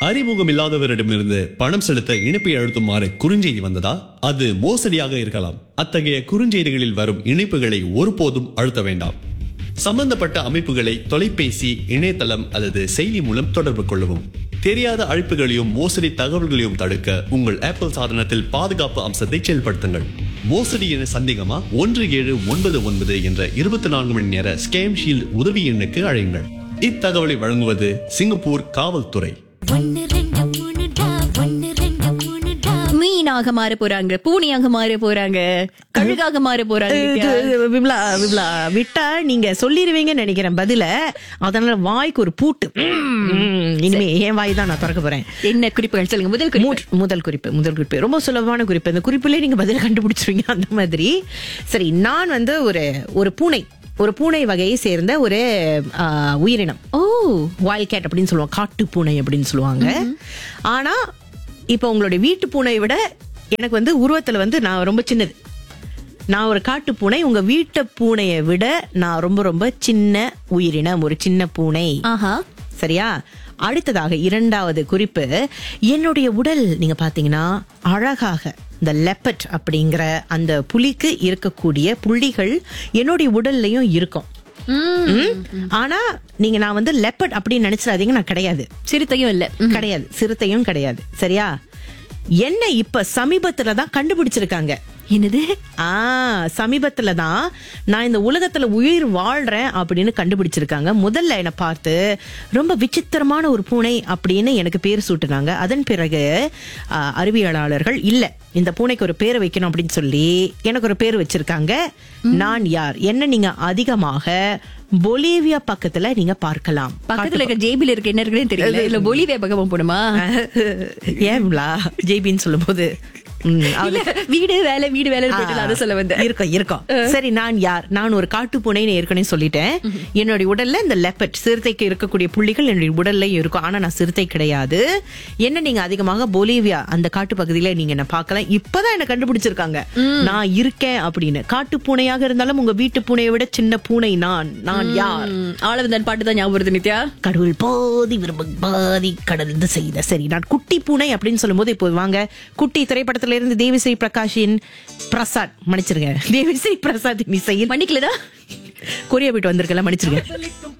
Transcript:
அறிமுகம் இல்லாதவரிடமிருந்து பணம் செலுத்த இணைப்பை அழுத்துமாறு குறுஞ்செய்தி வந்ததா அது மோசடியாக இருக்கலாம் அத்தகைய குறுஞ்செய்திகளில் வரும் இணைப்புகளை ஒருபோதும் அழுத்த வேண்டாம் சம்பந்தப்பட்ட அமைப்புகளை தொலைபேசி இணையதளம் அல்லது செயலி மூலம் தொடர்பு கொள்ளவும் தெரியாத அழைப்புகளையும் மோசடி தகவல்களையும் தடுக்க உங்கள் ஆப்பிள் சாதனத்தில் பாதுகாப்பு அம்சத்தை செயல்படுத்துங்கள் மோசடி என சந்தேகமா ஒன்று ஏழு ஒன்பது ஒன்பது என்ற இருபத்தி நான்கு மணி நேர ஸ்கேம் ஷீல்ட் உதவி எண்ணுக்கு அழையுங்கள் இத்தகவலை வழங்குவது சிங்கப்பூர் காவல்துறை ஒன்னு ரெண்டு மூணுடா ஒன்னு ரெண்டு மூணுடா மீனாக மாற போறாங்க பூனையாக மாற போறாங்க கழுகாக மாற போறாங்க இது, நித்யா. விமலா விமலா விட்டா நீங்க சொல்லிருவீங்கன்னு நினைக்கிறேன் பதில அதனால வாய்க்கு ஒரு பூட்டு ம், இனிமே என் வாய் தான் நான் திறக்க போறேன் என்ன குறிப்புகள் சொல்லுங்க முதல் குறிப்பு மூ- முதல் குறிப்பு முதல் குறிப்பு ரொம்ப சுலபமான குறிப்பு இந்த குறிப்பிலே நீங்க பதில கண்டுபிடிச்சிருவீங்க அந்த மாதிரி சரி நான் வந்து ஒரு ஒரு பூனை ஒரு பூனை வகையை சேர்ந்த ஒரு ஆ, உயிரினம் ஓ வைல்ட் கேட் அப்படின்னு சொல்லுவாங்க காட்டு பூனை அப்படின்னு சொல்லுவாங்க ஆனா இப்போ உங்களுடைய வீட்டு பூனையை விட எனக்கு வந்து உருவத்துல வந்து நான் ரொம்ப சின்னது நான் ஒரு காட்டு பூனை உங்க வீட்டு பூனையை விட நான் ரொம்ப ரொம்ப சின்ன உயிரினம் ஒரு சின்ன பூனை ஆஹா சரியா அடுத்ததாக இரண்டாவது குறிப்பு என்னுடைய உடல் நீங்க பாத்தீங்கன்னா அழகாக இந்த லெப்பட் அப்படிங்கிற அந்த புலிக்கு இருக்கக்கூடிய புள்ளிகள் என்னுடைய உடல்லையும் இருக்கும் ம்? ஆனா நீங்க நான் வந்து லெப்பட் அப்படின்னு நினைச்சிடாதீங்க நான் கிடையாது சிறுத்தையும் இல்ல கிடையாது சிறுத்தையும் கிடையாது சரியா என்ன இப்ப சமீபத்துல தான் கண்டுபிடிச்சிருக்காங்க என்னது ஆ சமீபத்துல தான் நான் இந்த உலகத்துல உயிர் வாழ்றேன் அப்படின்னு கண்டுபிடிச்சிருக்காங்க முதல்ல என்னை பார்த்து ரொம்ப விசித்திரமான ஒரு பூனை அப்படின்னு எனக்கு பேர் சூட்டுனாங்க அதன் பிறகு ஆ, அறிவியலாளர்கள் இல்ல இந்த பூனைக்கு ஒரு பேர் வைக்கணும் அப்படின்னு சொல்லி எனக்கு ஒரு பேர் வச்சிருக்காங்க நான் யார் என்ன நீங்க அதிகமாக பொலிவியா பக்கத்துல நீங்க பார்க்கலாம் பக்கத்துல இருக்க ஜேபில இருக்க என்ன இருக்குன்னு தெரியல இல்ல பொலிவே பக்கமா போடுமா ஏன்லா ஜேபின்னு சொல்லும் போது இல்ல, வீடு வேலை வீடு வேலை போயிட்டு அதை சொல்ல வந்தேன் இருக்கும் இருக்கும் சரி நான் யார் நான் ஒரு காட்டு பூனைன்னு ஏற்கனவே சொல்லிட்டேன் என்னுடைய உடல்ல இந்த லெப்பட் சிறுத்தைக்கு இருக்கக்கூடிய புள்ளிகள் என்னுடைய உடல்லயும் இருக்கும் ஆனா நான் சிறுத்தை கிடையாது என்ன நீங்க அதிகமாக பொலிவியா அந்த காட்டு பகுதியில நீங்க என்ன பார்க்கலாம் இப்பதான் என்ன கண்டுபிடிச்சிருக்காங்க நான் இருக்கேன் அப்படின்னு காட்டு பூனையாக இருந்தாலும் உங்க வீட்டு பூனையை விட சின்ன பூனை நான் நான் யார் ம், ஆளவந்தான் பாட்டு தான் ஞாபகம் வருது நித்யா கடவுள் பாதி விரும்பும் பாதி கடந்து செய்த சரி நான் குட்டி பூனை அப்படின்னு சொல்லும்போது இப்போ வாங்க குட்டி திரைப்படத்துல இருந்து தேவிஸ்ரீ பிரகாஷின் பிரசாத் மன்னிச்சிருங்க தேவிஸ்ரீ பிரசாத் இசையில் மன்னிக்கலதா கொரியா போயிட்டு வந்திருக்கல மன்னிச்சிருங்க